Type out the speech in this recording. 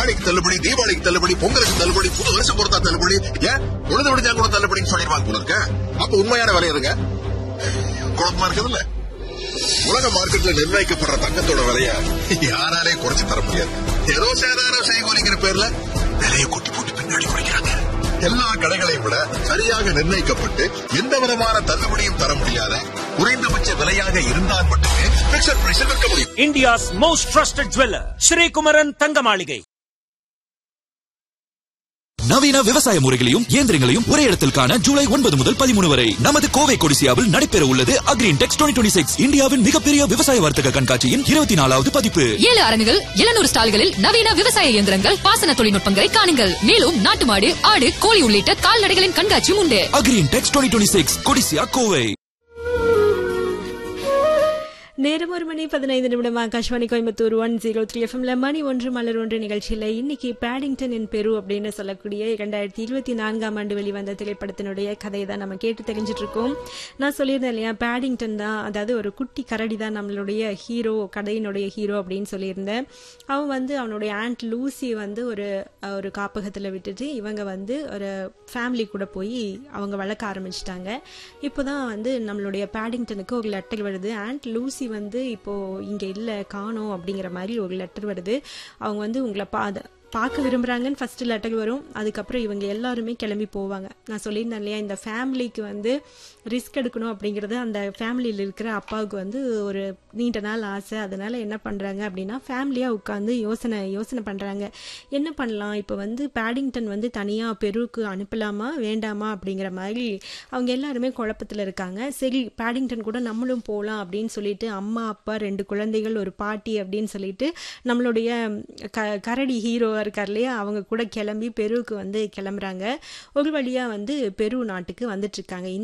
ஆடிக்கு தள்ளுபடி தீபாவளிக்கு தள்ளுபடி பொங்கலுக்கு தள்ளுபடி புது வருஷம் பொறுத்தா தள்ளுபடி ஏன் உழுது விடுஞ்சா கூட தள்ளுபடின்னு சொல்லிடுவாங்க போல இருக்க அப்ப உண்மையான விலை இருங்க குழப்பமா இருக்குதுல்ல உலக மார்க்கெட்ல நிர்ணயிக்கப்படுற தங்கத்தோட விலைய யாராலே குறைச்சு தர முடியாது ஏதோ சேதாரம் செய்கூலிங்கிற பேர்ல விலையை கொட்டி போட்டு பின்னாடி குறைக்கிறாங்க எல்லா கடைகளையும் விட சரியாக நிர்ணயிக்கப்பட்டு எந்த விதமான தள்ளுபடியும் தர முடியாத குறைந்தபட்ச விலையாக இருந்தால் மட்டுமே பிக்சர் பிரைஸில் விற்க முடியும் India's most trusted jeweler, Sri Kumaran Thangamaligai. நவீன விவசாய முறைகளையும் இயந்திரங்களையும் ஒரே இடத்தில் காண ஜூலை ஒன்பது முதல் பதிமூணு வரை நமது கோவை கொடிசியாவில் நடைபெற உள்ளது அக்ரீன் டெக்ஸ் டுவெண்ட்டி சிக்ஸ் இந்தியாவின் மிகப்பெரிய விவசாய வர்த்தக கண்காட்சியின் இருபத்தி நாலாவது பதிப்பு ஏழு அரங்குகள் எழுநூறு ஸ்டால்களில் நவீன விவசாய இயந்திரங்கள் பாசன தொழில்நுட்பங்களை காணுங்கள் மேலும் நாட்டு மாடு ஆடு கோழி உள்ளிட்ட கால்நடைகளின் கண்காட்சியும் உண்டு அக்ரீன் டெக்ஸ் டுவெண்ட்டி சிக்ஸ் கொடிசியா கோவை நேரம் ஒரு மணி பதினைந்து நிமிடம் Akashvani Coimbatore one zero three எஃப்எம்ல மணி ஒன்று மலர் ஒன்று நிகழ்ச்சியில் இன்னைக்கு பேடிங்டன் இன் பெரு அப்படின்னு சொல்லக்கூடிய இரண்டாயிரத்தி இருபத்தி நான்காம் ஆண்டு வெளிவந்த திரைப்படத்தினுடைய கதையை தான் நம்ம கேட்டு தெரிஞ்சிட்டு இருக்கோம் நான் சொல்லியிருந்தேன் இல்லையா பேடிங்டன் தான் அதாவது ஒரு குட்டி கரடி தான் நம்மளுடைய ஹீரோ கதையினுடைய ஹீரோ அப்படின்னு சொல்லியிருந்தேன் அவன் வந்து அவனுடைய ஆண்ட் லூசி வந்து ஒரு ஒரு காப்பகத்தில் விட்டுட்டு இவங்க வந்து ஒரு ஃபேமிலி கூட போய் அவங்க வளர்க்க ஆரம்பிச்சிட்டாங்க இப்போதான் வந்து நம்மளுடைய பேடிங்டனுக்கு ஒரு லெட்டர் வருது ஆண்ட் லூசி வந்து இப்போ இங்க இல்ல காணோம் அப்படிங்கிற மாதிரி ஒரு லெட்டர் வருது அவங்க வந்து உங்களை பா பார்க்க விரும்புறாங்கன்னு ஃபர்ஸ்ட் லெட்டர் வரும் அதுக்கப்புறம் இவங்க எல்லாருமே கிளம்பி போவாங்க நான் சொல்லியிருந்தேன் இல்லையா இந்த ஃபேமிலிக்கு வந்து ரிஸ்க் எடுக்கணும் அப்படிங்கிறது அந்த ஃபேமிலியில் இருக்கிற அப்பாவுக்கு வந்து ஒரு நீண்ட நாள் ஆசை அதனால என்ன பண்றாங்க அப்படின்னா ஃபேமிலியாக உட்காந்து யோசனை யோசனை பண்றாங்க என்ன பண்ணலாம் இப்போ வந்து பேடிங்டன் வந்து தனியாக பெருவுக்கு அனுப்பலாமா வேண்டாமா அப்படிங்கிற மாதிரி அவங்க எல்லாருமே குழப்பத்தில் இருக்காங்க சரி பேடிங்டன் கூட நம்மளும் போகலாம் அப்படின்னு சொல்லிட்டு அம்மா அப்பா ரெண்டு குழந்தைகள் ஒரு பாட்டி அப்படின்னு சொல்லிட்டு நம்மளுடைய க கரடி ஹீரோவாக இருக்கார் இல்லையா அவங்க கூட கிளம்பி பெருவுக்கு வந்து கிளம்புறாங்க ஒரு வழியாக வந்து பெரு நாட்டுக்கு வந்துட்டு இருக்காங்க